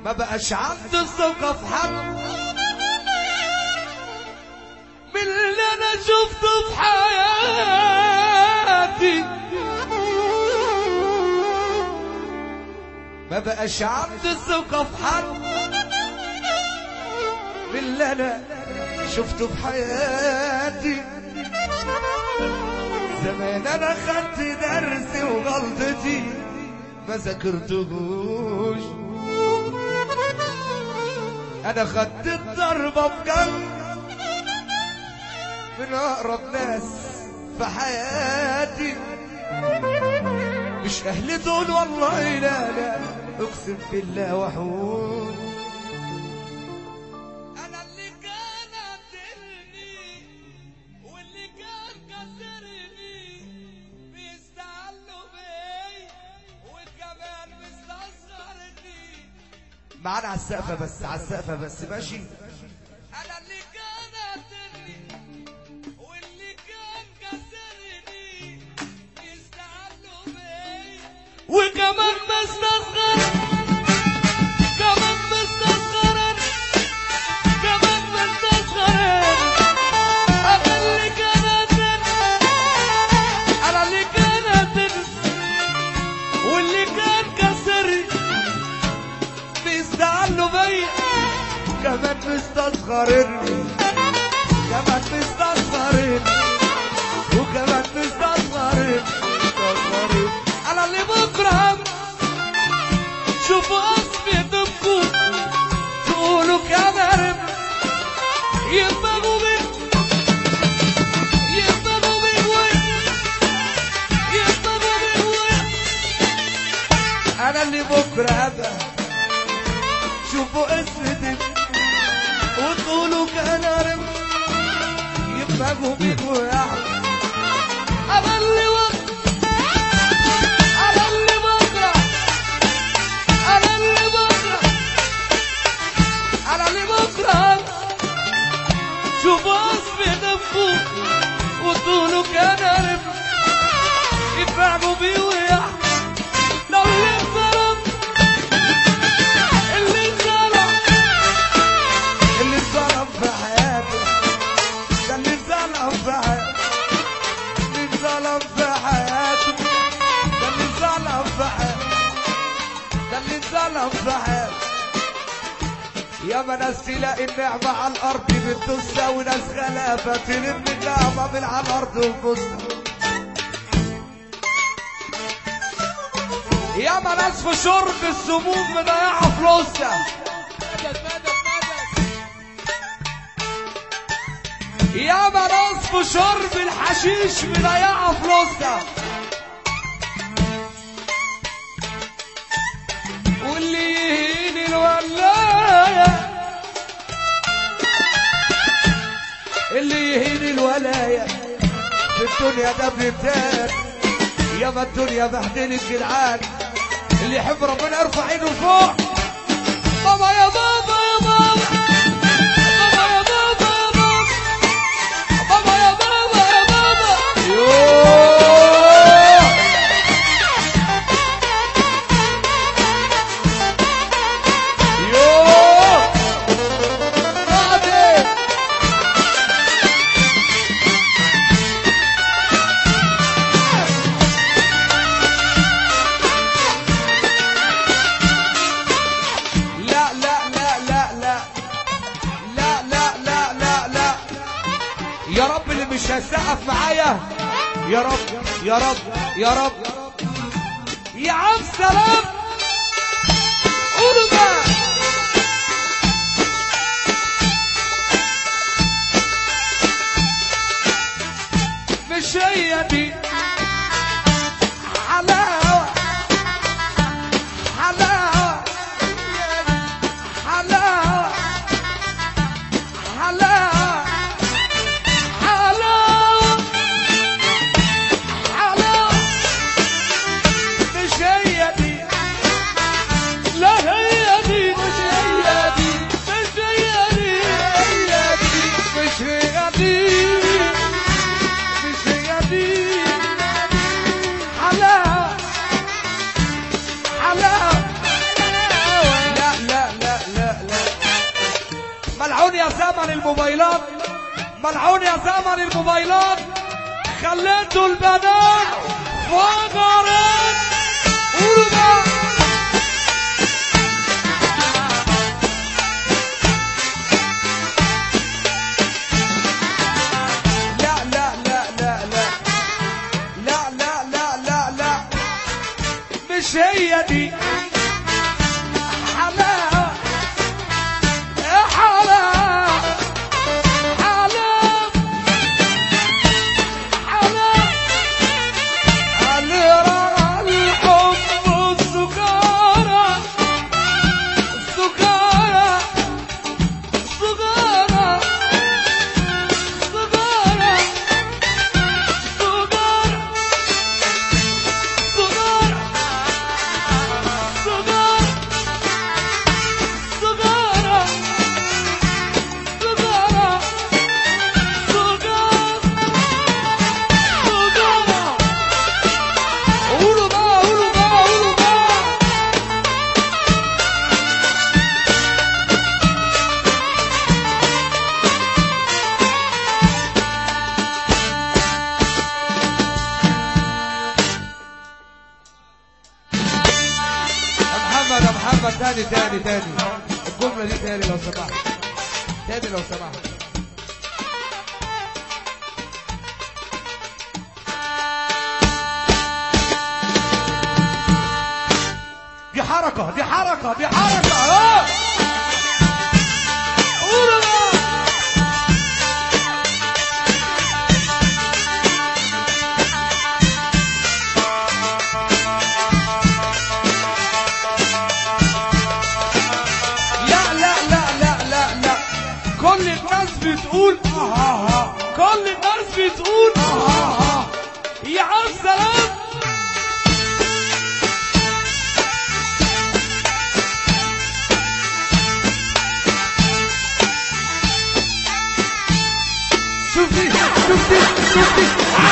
ما بقاش عندي الثقة في حد من اللي انا شفته في حياتي ما بقاش عندي الثقة في حد من اللي انا شفته في حياتي زمان انا خدت درسي وغلطتي ما ذاكرتهوش انا خدت الضربة بجد من اقرب ناس في حياتي مش اهل دول والله لا لا اقسم بالله وحود انا اللي كان قاتلني واللي كان كسرني بيستعلوا بي وكمان مستصغرني معانا على السقفة بس على السقفة بس ماشي انا اللي كان قاتلني واللي كان كسرني بيستعلوا بي وكمان مستصغر كمان مستصغرني كمان مستصغرني انا اللي كان قاتلني انا اللي كان قاتلني واللي كان كسرني بيستعلوا بيا كمان مستصغرني كمان مستصغرني وكمان مستصغرني مستصغرني انا اللي بكره شوفوا اسمي تبكوا تقولوا كمان يبقوا بي يبقوا بي وين يبقوا بي وين انا اللي بكره ابقى شوفوا اسمي وتقولوا كلام يبقوا بيكوا يعني انا اللي وقت انا اللي بكره انا اللي بكره انا اللي بكره شوفوا اسمي تبكوا وتقولوا كلام يفهموا بيه ويحكوا لو اللي اتظلم اللي اتظلم اللي اتظلم في حياتي ده اللي اتظلم في حياتي اللي اتظلم في حياتي ده اللي اتظلم في حياتي ده اللي اتظلم في حياتي يا ما ناس تلاقي النعمة على الأرض بتدوسها وناس غلابة تلم النعمة من على الأرض وتبوسها يا ما ناس في شرب السموم مضيعة فلوسها يا ما ناس في شرب الحشيش مضيعة فلوسها واللي يهين الولاية اللي يهين الولاية في الدنيا ده بيبتان يا ما الدنيا بهدلت جدعان اللي يحب ربنا يرفع ايده لفوق بابا يا بابا يا بابا بابا يا بابا يا بابا بابا يا بابا يا بابا يوه يوه بعدين لا لا لا لا لا لا لا لا لا لا يا رب اللي مش هيسقف معايا يا رب يا رب يا رب يا عم سلام قولوا بقى مش هي دي حلاوة حلاوة حلاوة حلاوة حلاوة حلاوة مش هي دي يا زمن الموبايلات ملعون يا زمن الموبايلات خليتوا البنات فقرات قولوا بقى لا لا لا لا لا لا لا لا لا لا مش هي دي حلاوة يا حلاوة حلاوة حلاوة على الحب والسكارى السكارى السكارى السكارى السكارى يا محمد يا محمد تاني تاني تاني الجملة دي تاني لو سمحت تاني لو سمحت دي حركة دي حركة دي حركة اه قولوا بقى. لا لا لا لا لا لا كل الناس بتقول اه اه اه كل الناس بتقول اه اه اه يا السلام شوفي شوفي شوفي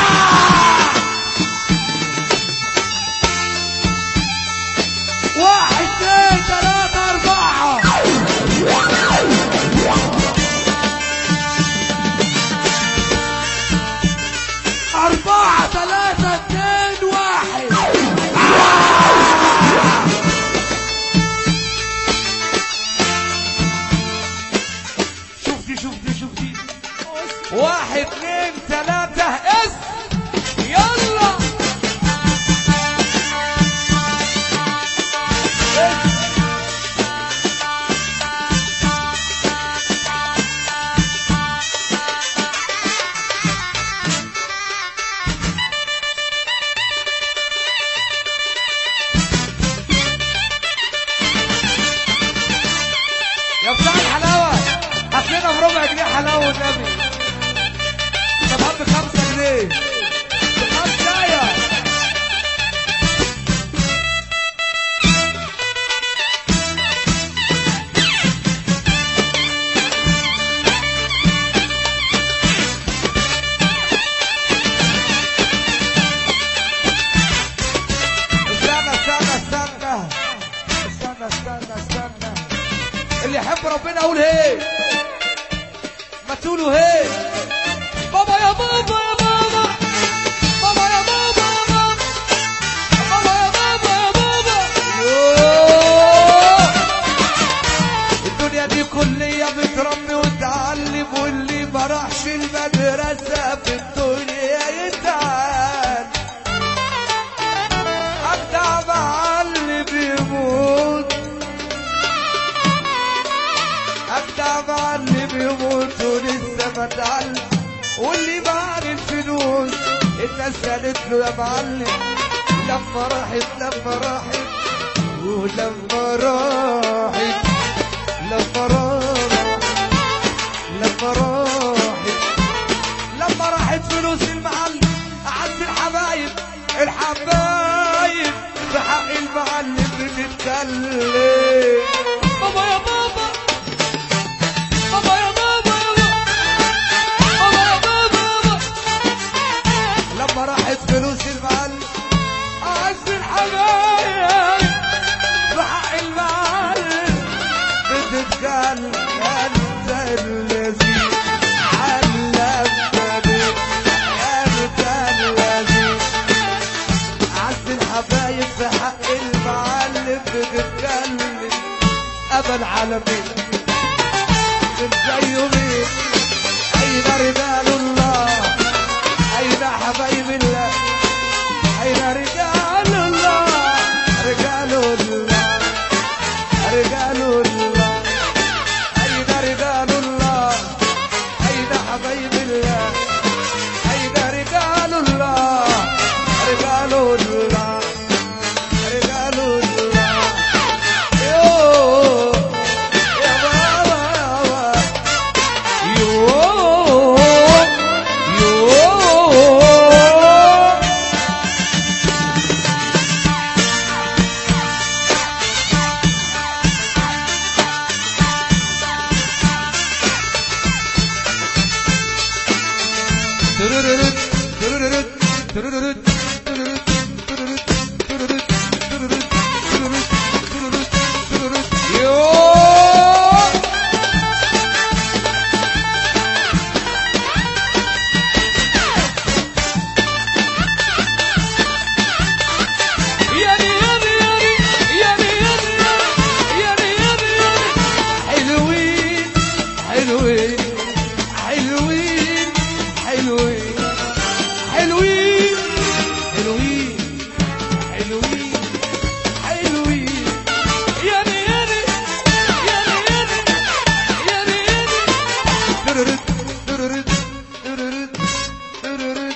واحد اثنين ثلاثة أربعة أربعة ثلاثة اثنين واحد شفتي شفتي شفتي واحد اثنين ثلاثة اس يلا اس يا بتاع الحلاوة هات لنا بربع جنيه حلاوة والنبي طب هات بخمسة جنيه بخمسة يا استنى استنى استنى استنى استنى استنى اللي يحب ربنا يقول هي ما تقولوا هي بابا يا بابا يا بابا بابا يا بابا يا بابا بابا يا بابا يا بابا يوه. الدنيا دي كلية بتربي وتعلم واللي ما راحش المدرسة في الدنيا يتعلم أبدع معلم يموت أبدع معلم يموت ولسه ما اتعلم واللي معاه الفلوس الناس قالت له يا معلم لما راحت لما راحت ولما راحت لما راحت لما راحت لما راحت فلوس المعلم أعز الحبايب الحبايب بحق المعلم بتتكلم بابا يا بابا بابا يا بابا يا بابا بابا يا بابا يا بابا لما راحت فلوس المعلم أعز الحبايب بحق المعلم بتتكلم تتكلم أبا العالمين من زيه مين أين رجال الله أين حبايب الله أين رجال الله رجال الله رجال الله أين رجال الله أين حبايب الله أين رجال الله رجال الله رجال الله يوه يا بابا يوه يوه حلوين حلوين حلوين حلوين حلوين حلوين حلوين حلوين ياني ياني ياني ياني ياني ياني تررت تررت تررت تررت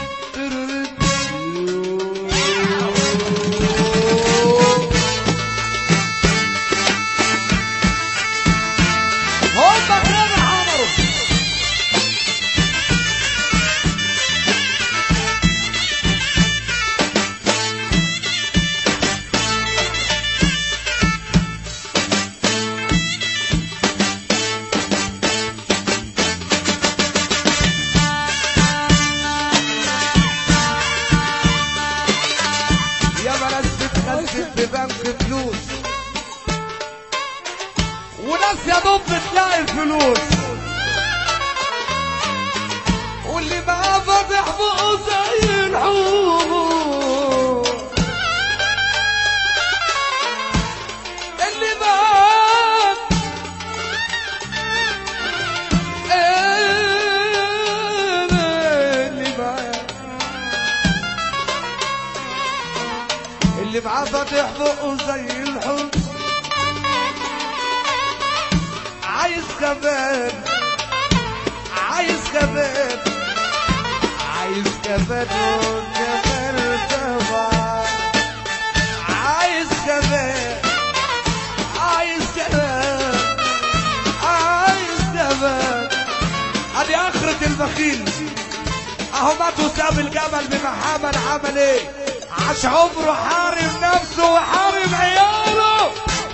تررت هم كانوا عمروا يا ناس بتخزن في بنك فلوس وناس يا دوب بتلاقي الفلوس واللي بقى فاتح بقه زي الحوت اللي بقى اللي بقى اللي معاه فاتح بقه زي الحوت عايز كمان عايز كمان عايز كمان كمان طبعا عايز كمان عايز كمان عايز كمان ادي اخرة البخيل اهو مات وساب الجبل بمحمد عمل ايه عاش عمره حارم نفسه وحارم عياله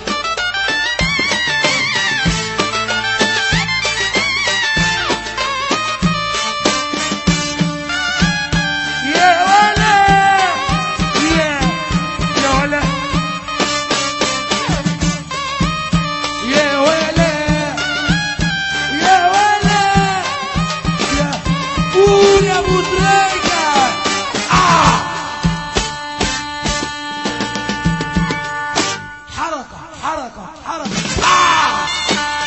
يا ولا يا يا ولا يا ولا يا ولا يا قول يا ابو تريكة آه. حركة حركة حركة آه.